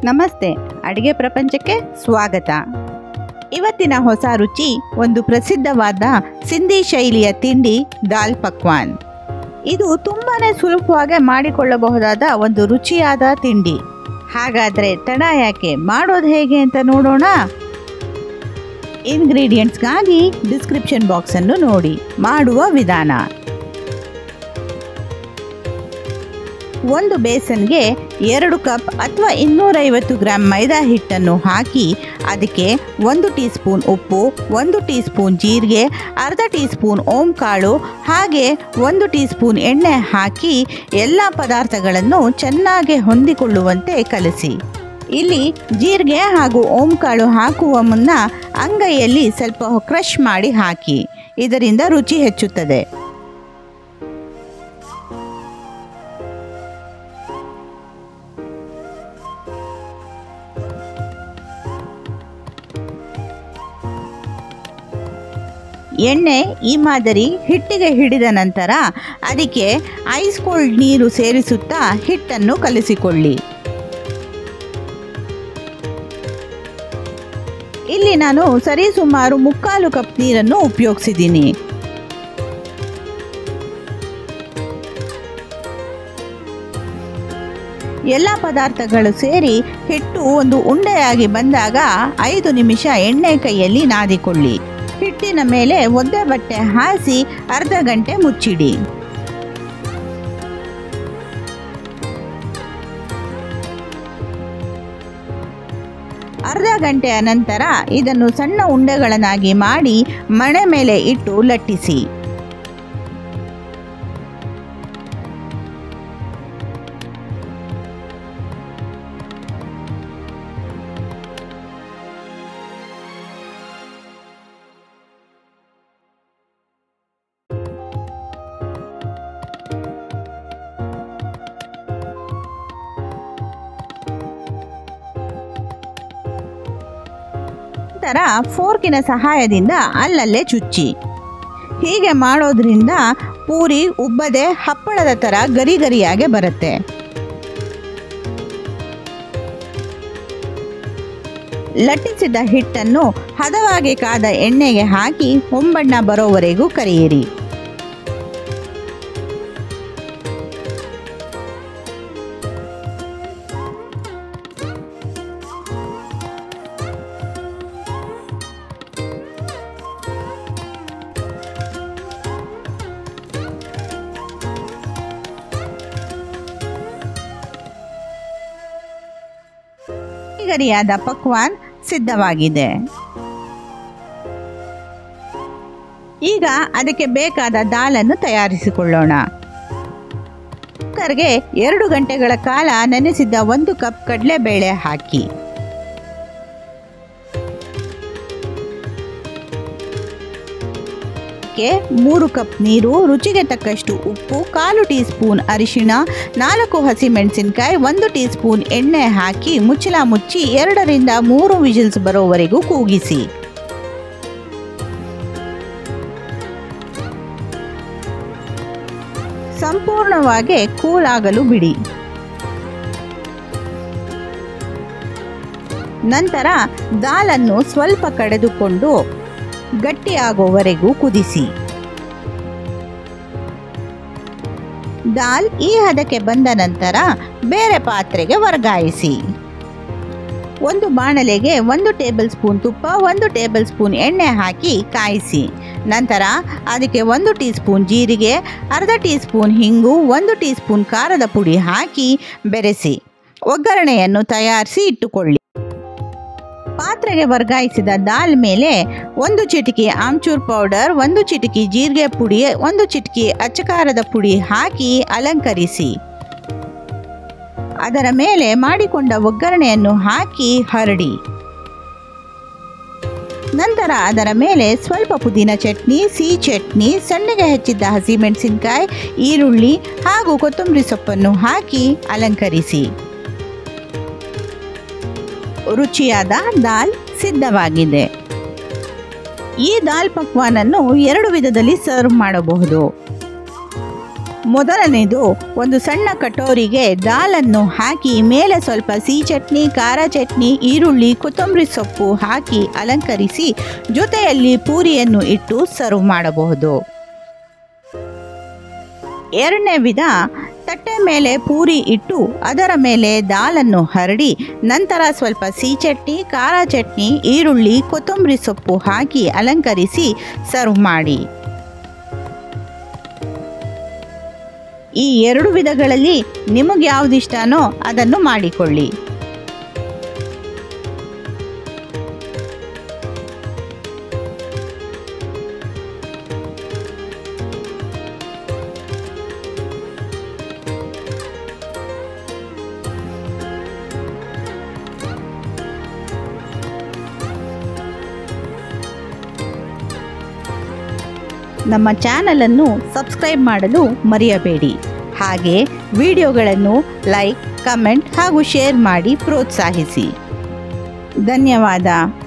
ನಮಸ್ತೆ ಅಡಿಗೆ ಪ್ರಪಂಚಕ್ಕೆ ಸ್ವಾಗತ ಇವತ್ತಿನ ಹೊಸ ರುಚಿ ಒಂದು ಪ್ರಸಿದ್ಧವಾದ ಸಿಂಧಿ ಶೈಲಿಯ ತಿಂಡಿ ದಾಲ್ ಪಕ್ವಾನ್ ಇದು ತುಂಬಾ ಸುಲಭವಾಗಿ ಮಾಡಿಕೊಳ್ಳಬಹುದಾದ ಒಂದು ರುಚಿಯಾದ ತಿಂಡಿ ಹಾಗಾದರೆ ತಡ ಯಾಕೆ ಮಾಡೋದು ಹೇಗೆ ಅಂತ ನೋಡೋಣ ಇಂಗ್ರೀಡಿಯೆಂಟ್ಸ್ಗಾಗಿ ಡಿಸ್ಕ್ರಿಪ್ಷನ್ ಬಾಕ್ಸನ್ನು ನೋಡಿ ಮಾಡುವ ವಿಧಾನ ಒಂದು ಬೇಸನ್ಗೆ ಎರಡು ಕಪ್ ಅಥವಾ ಇನ್ನೂರೈವತ್ತು ಗ್ರಾಂ ಮೈದಾ ಹಿಟ್ಟನ್ನು ಹಾಕಿ ಅದಕ್ಕೆ ಒಂದು ಟೀ ಸ್ಪೂನ್ ಉಪ್ಪು ಒಂದು ಟೀ ಸ್ಪೂನ್ ಜೀರಿಗೆ ಅರ್ಧ ಟೀ ಸ್ಪೂನ್ ಓಂಕಾಳು ಹಾಗೆ ಒಂದು ಟೀ ಸ್ಪೂನ್ ಎಣ್ಣೆ ಹಾಕಿ ಎಲ್ಲ ಪದಾರ್ಥಗಳನ್ನು ಚೆನ್ನಾಗಿ ಹೊಂದಿಕೊಳ್ಳುವಂತೆ ಕಲಸಿ ಇಲ್ಲಿ ಜೀರಿಗೆ ಹಾಗೂ ಓಂಕಾಳು ಹಾಕುವ ಮುನ್ನ ಅಂಗೈಯಲ್ಲಿ ಸ್ವಲ್ಪ ಕ್ರಷ್ ಮಾಡಿ ಹಾಕಿ ಇದರಿಂದ ರುಚಿ ಹೆಚ್ಚುತ್ತದೆ ಎಣ್ಣೆ ಈ ಮಾದರಿ ಹಿಟ್ಟಿಗೆ ಹಿಡಿದ ನಂತರ ಅದಕ್ಕೆ ಐಸ್ ಕೋಲ್ಡ್ ನೀರು ಸೇರಿಸುತ್ತಾ ಹಿಟ್ಟನ್ನು ಕಲಿಸಿಕೊಳ್ಳಿ ಇಲ್ಲಿ ನಾನು ಸರಿಸುಮಾರು ಮುಕ್ಕಾಲು ಕಪ್ ನೀರನ್ನು ಉಪಯೋಗಿಸಿದ್ದೀನಿ ಎಲ್ಲ ಪದಾರ್ಥಗಳು ಸೇರಿ ಹಿಟ್ಟು ಒಂದು ಉಂಡೆಯಾಗಿ ಬಂದಾಗ ಐದು ನಿಮಿಷ ಎಣ್ಣೆ ಕೈಯಲ್ಲಿ ನಾದಿಕೊಳ್ಳಿ ಹಿಟ್ಟಿನ ಮೇಲೆ ಒದ್ದೆ ಬಟ್ಟೆ ಹಾಸಿ ಅರ್ಧ ಗಂಟೆ ಮುಚ್ಚಿಡಿ ಅರ್ಧ ಗಂಟೆಯ ನಂತರ ಇದನ್ನು ಸಣ್ಣ ಉಂಡೆಗಳನ್ನಾಗಿ ಮಾಡಿ ಮಣೆ ಮೇಲೆ ಇಟ್ಟು ಲಟ್ಟಿಸಿ ನಂತರ ಫೋರ್ಕಿನ ಸಹಾಯದಿಂದ ಅಲ್ಲಲ್ಲೇ ಚುಚ್ಚಿ ಹೀಗೆ ಮಾಡೋದ್ರಿಂದ ಪೂರಿ ಉಬ್ಬದೆ ಹಪ್ಪಳದ ಥರ ಗರಿ ಗರಿಯಾಗಿ ಬರುತ್ತೆ ಲಟ್ಟಿಸಿದ ಹಿಟ್ಟನ್ನು ಹದವಾಗಿ ಕಾದ ಎಣ್ಣೆಗೆ ಹಾಕಿ ಹೊಂಬಣ್ಣ ಬರೋವರೆಗೂ ಕರಿಯಿರಿ ಗರಿಯಾದ ಪಕ್ವಾನ್ ಸಿದ್ಧವಾಗಿದೆ ಈಗ ಅದಕ್ಕೆ ಬೇಕಾದ ದಾಲನ್ನು ತಯಾರಿಸಿಕೊಳ್ಳೋಣ ಕುಕ್ಕರ್ಗೆ ಎರಡು ಗಂಟೆಗಳ ಕಾಲ ನೆನೆಸಿದ್ದ ಒಂದು ಕಪ್ ಕಡಲೆಬೇಳೆ ಹಾಕಿ ಮೂರು ಕಪ್ ನೀರು ರುಚಿಗೆ ತಕ್ಕಷ್ಟು ಉಪ್ಪು ಕಾಲು ಟೀ ಸ್ಪೂನ್ ಅರಿಶಿಣ ನಾಲ್ಕು ಹಸಿಮೆಣಸಿನಕಾಯಿ ಒಂದು ಟೀ ಸ್ಪೂನ್ ಎಣ್ಣೆ ಹಾಕಿ ಮುಚ್ಚಳ ಮುಚ್ಚಿ ಎರಡರಿಂದ ಮೂರು ವಿಜಿಲ್ಸ್ ಬರೋವರೆಗೂ ಕೂಗಿಸಿ ಸಂಪೂರ್ಣವಾಗಿ ಕೂಲ್ ಆಗಲು ಬಿಡಿ ನಂತರ ದಾಲನ್ನು ಸ್ವಲ್ಪ ಕಡೆದುಕೊಂಡು ಗಟ್ಟಿಯಾಗುವವರೆಗೂ ಕುದಿಸಿ ದಾಲ್ ಈ ಹದಕ್ಕೆ ಬಂದ ನಂತರ ಬೇರೆ ಪಾತ್ರೆಗೆ ವರ್ಗಾಯಿಸಿ ಒಂದು ಬಾಣಲೆಗೆ ಒಂದು ಟೇಬಲ್ ಸ್ಪೂನ್ ತುಪ್ಪ ಒಂದು ಟೇಬಲ್ ಸ್ಪೂನ್ ಎಣ್ಣೆ ಹಾಕಿ ಕಾಯಿಸಿ ನಂತರ ಅದಕ್ಕೆ ಒಂದು ಟೀ ಸ್ಪೂನ್ ಜೀರಿಗೆ ಅರ್ಧ ಟೀ ಸ್ಪೂನ್ ಹಿಂಗು ಒಂದು ಟೀ ಸ್ಪೂನ್ ಖಾರದ ಪುಡಿ ಹಾಕಿ ಬೆರೆಸಿ ಒಗ್ಗರಣೆಯನ್ನು ತಯಾರಿಸಿ ಇಟ್ಟುಕೊಳ್ಳಿ ಪಾತ್ರೆಗೆ ವರ್ಗಾಯಿಸಿದ ದಾಲ್ ಮೇಲೆ ಒಂದು ಚಿಟಿಕೆ ಆಮ್ಚೂರ್ ಪೌಡರ್ ಒಂದು ಚಿಟಿಕೆ ಜೀರಿಗೆ ಪುಡಿ ಒಂದು ಚಿಟಿಕೆ ಅಚ್ಚಕಾರದ ಪುಡಿ ಹಾಕಿ ಅಲಂಕರಿಸಿ ಅದರ ಮೇಲೆ ಮಾಡಿಕೊಂಡ ಒಗ್ಗರಣೆಯನ್ನು ಹಾಕಿ ಹರಡಿ ನಂತರ ಅದರ ಮೇಲೆ ಸ್ವಲ್ಪ ಪುದೀನ ಚಟ್ನಿ ಸಿಹಿ ಚಟ್ನಿ ಸಣ್ಣಗೆ ಹೆಚ್ಚಿದ್ದ ಹಸಿಮೆಣಸಿನಕಾಯಿ ಈರುಳ್ಳಿ ಹಾಗೂ ಕೊತ್ತಂಬರಿ ಸೊಪ್ಪನ್ನು ಹಾಕಿ ಅಲಂಕರಿಸಿ ರುಚಿಯಾದ ದಾಲ್ ಸಿದ್ಧವಾಗಿದೆ ಈ ದಾಲ್ ಪಕ್ವಾನನ್ನು ಎರಡು ವಿಧದಲ್ಲಿ ಸರ್ವ್ ಮಾಡಬಹುದು ಮೊದಲನೇದು ಒಂದು ಸಣ್ಣ ಕಟೋರಿಗೆ ದಾಲನ್ನು ಹಾಕಿ ಮೇಲೆ ಸ್ವಲ್ಪ ಸಿಹಿ ಚಟ್ನಿ ಖಾರ ಚಟ್ನಿ ಈರುಳ್ಳಿ ಕೊತ್ತಂಬರಿ ಸೊಪ್ಪು ಹಾಕಿ ಅಲಂಕರಿಸಿ ಜೊತೆಯಲ್ಲಿ ಪೂರಿಯನ್ನು ಇಟ್ಟು ಸರ್ವ್ ಮಾಡಬಹುದು ಎರಡನೇ ವಿಧ ತಟ್ಟೆ ಮೇಲೆ ಪೂರಿ ಇಟ್ಟು ಅದರ ಮೇಲೆ ದಾಲನ್ನು ಹರಡಿ ನಂತರ ಸ್ವಲ್ಪ ಸಿಹಿ ಚಟ್ನಿ ಖಾರ ಚಟ್ನಿ ಈರುಳ್ಳಿ ಕೊತ್ತಂಬರಿ ಸೊಪ್ಪು ಹಾಕಿ ಅಲಂಕರಿಸಿ ಸರ್ವ್ ಮಾಡಿ ಈ ಎರಡು ವಿಧಗಳಲ್ಲಿ ನಿಮಗೆ ಯಾವ್ದು ಇಷ್ಟನೋ ಅದನ್ನು ಮಾಡಿಕೊಳ್ಳಿ ನಮ್ಮ ಚಾನಲನ್ನು ಸಬ್ಸ್ಕ್ರೈಬ್ ಮಾಡಲು ಮರೆಯಬೇಡಿ ಹಾಗೆ ವಿಡಿಯೋಗಳನ್ನು ಲೈಕ್ ಕಮೆಂಟ್ ಹಾಗೂ ಶೇರ್ ಮಾಡಿ ಪ್ರೋತ್ಸಾಹಿಸಿ ಧನ್ಯವಾದ